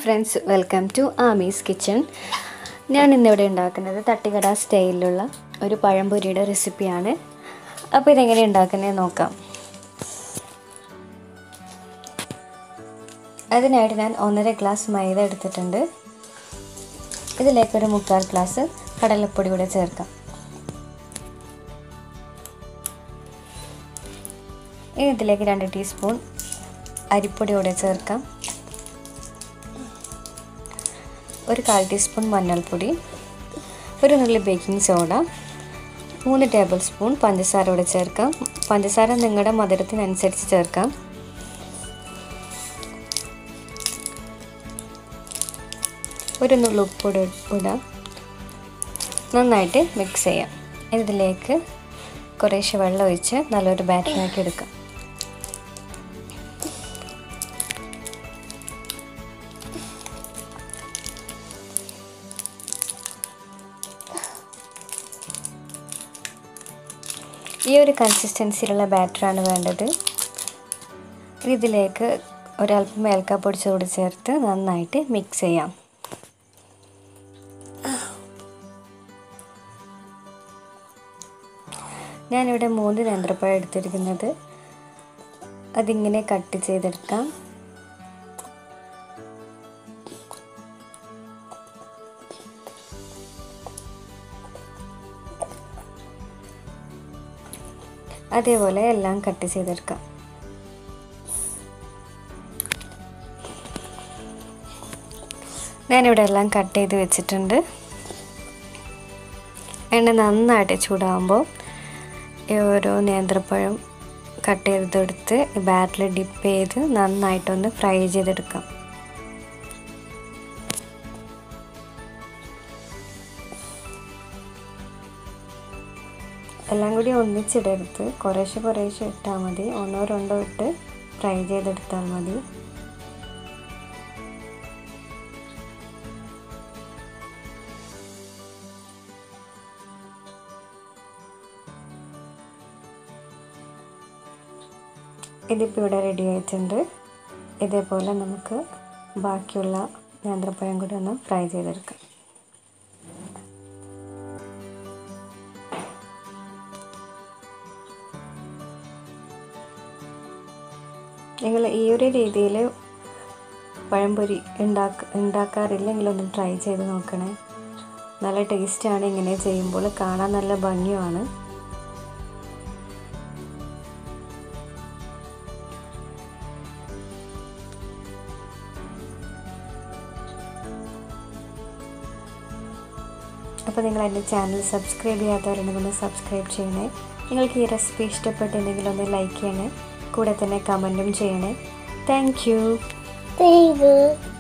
Friends welcome to Aami's kitchen ഞാൻ ഇന്നിവിടെ ഉണ്ടാക്കുന്നത് തട്ടിക്കട സ്റ്റൈലിലുള്ള ഒരു പഴംപൊരിയുടെ റെസിപ്പിയാണ് അപ്പോൾ ഇതെങ്ങനെ ഉണ്ടാക്കുന്നത് നോക്കാം അതിനായിട്ട് ഞാൻ ഒന്നര ഗ്ലാസ് മൈദ എടുത്തിട്ടുണ്ട് ഇതിലേക്കൊരു മുക്കാൽ ഗ്ലാസ് കടലപ്പൊടി കൂടെ ചേർക്കാം ഇനി ഇതിലേക്ക് രണ്ട് ടീസ്പൂൺ അരിപ്പൊടി കൂടെ ചേർക്കാം ഒരു കാൽ ടീസ്പൂൺ മഞ്ഞൾപ്പൊടി ഒരു നുള്ളി ബേക്കിംഗ് സോഡ മൂന്ന് ടേബിൾ സ്പൂൺ പഞ്ചസാര കൂടെ ചേർക്കാം പഞ്ചസാര നിങ്ങളുടെ മധുരത്തിനനുസരിച്ച് ചേർക്കാം ഒരു നുള്ളി ഉപ്പൊടി ഇടാം നന്നായിട്ട് മിക്സ് ചെയ്യാം ഇതിലേക്ക് കുറേശ്ശെ വെള്ളം ഒഴിച്ച് നല്ലൊരു ബാറ്ററാക്കി എടുക്കാം ഈ ഒരു കൺസിസ്റ്റൻസിയിലുള്ള ബാറ്ററാണ് വേണ്ടത് ഇതിലേക്ക് ഒരല്പം ഏൽക്കാപ്പൊടി ചൂട് ചേർത്ത് നന്നായിട്ട് മിക്സ് ചെയ്യാം ഞാനിവിടെ മൂന്ന് നേന്ത്രപ്പഴം എടുത്തിരിക്കുന്നത് അതിങ്ങനെ കട്ട് ചെയ്തെടുക്കാം അതേപോലെ എല്ലാം കട്ട് ചെയ്തെടുക്കാം ഞാനിവിടെ എല്ലാം കട്ട് ചെയ്ത് വെച്ചിട്ടുണ്ട് എണ്ണ നന്നായിട്ട് ചൂടാകുമ്പോൾ ഈ ഓരോ നേന്ത്രപ്പഴം കട്ട് ചെയ്തെടുത്ത് ബാറ്റിൽ ഡിപ്പ് ചെയ്ത് നന്നായിട്ടൊന്ന് ഫ്രൈ ചെയ്തെടുക്കാം എല്ലാം കൂടി ഒന്നിച്ചിടരുത് കുറേശ്ശെ കുറേശ്ശെ ഇട്ടാൽ മതി ഒന്നോ രണ്ടോ ഇട്ട് ഫ്രൈ ചെയ്തെടുത്താൽ മതി ഇതിപ്പോൾ ഇവിടെ റെഡി ആയിട്ടുണ്ട് ഇതേപോലെ നമുക്ക് ബാക്കിയുള്ള നേന്ത്രപ്പഴം കൂടി ഒന്ന് ഫ്രൈ ചെയ്തെടുക്കാം നിങ്ങൾ ഈ ഒരു രീതിയിൽ പഴംപൊരി ഉണ്ടാക്ക ഉണ്ടാക്കാറില്ലെങ്കിൽ ഒന്ന് ട്രൈ ചെയ്ത് നോക്കണേ നല്ല ടേസ്റ്റാണ് ഇങ്ങനെ ചെയ്യുമ്പോൾ കാണാൻ നല്ല ഭംഗിയുമാണ് അപ്പോൾ നിങ്ങൾ എൻ്റെ ചാനൽ സബ്സ്ക്രൈബ് ചെയ്യാത്തവരുണ്ടെങ്കിൽ ഒന്ന് സബ്സ്ക്രൈബ് ചെയ്യണേ നിങ്ങൾക്ക് ഈ റെസിപ്പി ഇഷ്ടപ്പെട്ടിട്ടുണ്ടെങ്കിൽ ഒന്ന് ലൈക്ക് ചെയ്യണേ കൂടെ തന്നെ കമൻറ്റും ചെയ്യണേ താങ്ക് യു Baby.